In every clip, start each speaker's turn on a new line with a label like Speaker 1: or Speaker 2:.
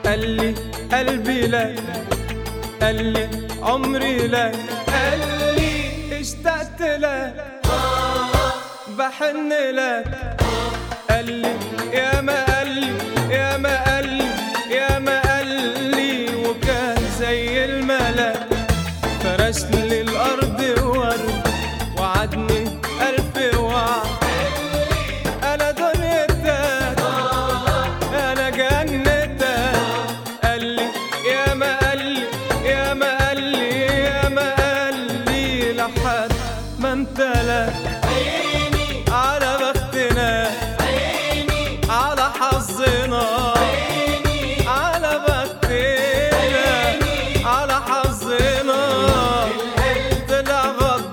Speaker 1: قال لي قلبي لك قال لي عمري لك قال لي اشتقت لك بحن لك قال لي يا ما قال لي يا ما قال لي يا ما قال لي وكان زي الملك فرش لي الارض ورد وعدني الف وعد انا دنيتك انا جنتك قال لي يا ما قال لي يا ما قال لي يا ما قال لي لحد ما انت لك
Speaker 2: عيني
Speaker 1: على بختنا
Speaker 2: عيني
Speaker 1: على حظنا
Speaker 2: عيني
Speaker 1: على بختنا على حظنا طلع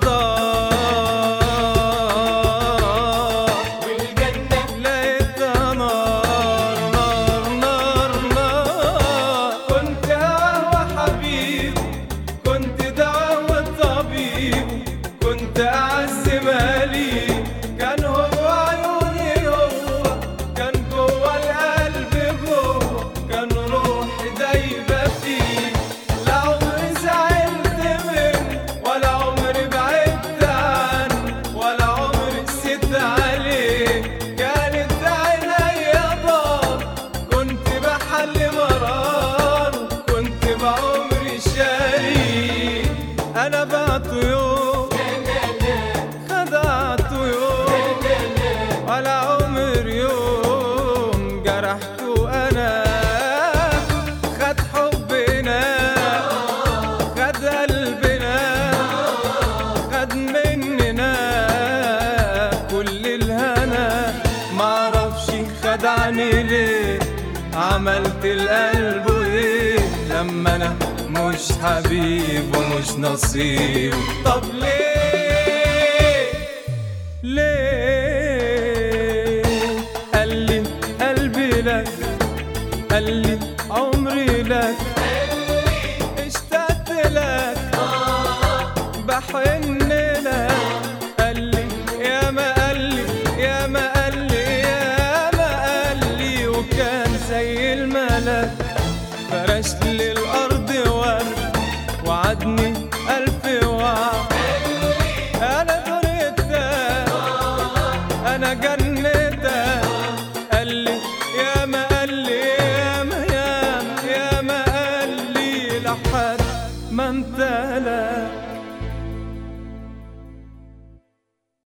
Speaker 1: غدار
Speaker 2: والجنة
Speaker 1: لقيتها نار نار نار نار كنت هوا حبيب كنت دعوة طبيب كنت أعز مالي كان هو عيوني هو كان جوا القلب جوا كان روحي دايبة فيه لا عمري زعلت منه ولا عمري بعدت عنه ولا عمري نسيت عليه كانت عينيا ضار كنت بحل مرار كنت بعمري شاري انا بعته يوم خدعته يوم ولا عمر يوم جرحته انا خد حبنا خد قلبنا خد مننا كل الهنا معرفش خدعني ليه عملت القلب ايه لما انا مش حبيب ومش نصيب طب ليه ليه قال لي قلبي لك قال لي عمري لك اشتقت لك بحن لك قال لي يا ما قال لي يا ما قال لي يا ما قال لي وكان زي الملك فرش لي الارض ورد وعدني الف وعد انا دنيتك انا جنتك قال لي يا ما قال لي يا ما يا ما يا ما قال لي لحد ما انت لك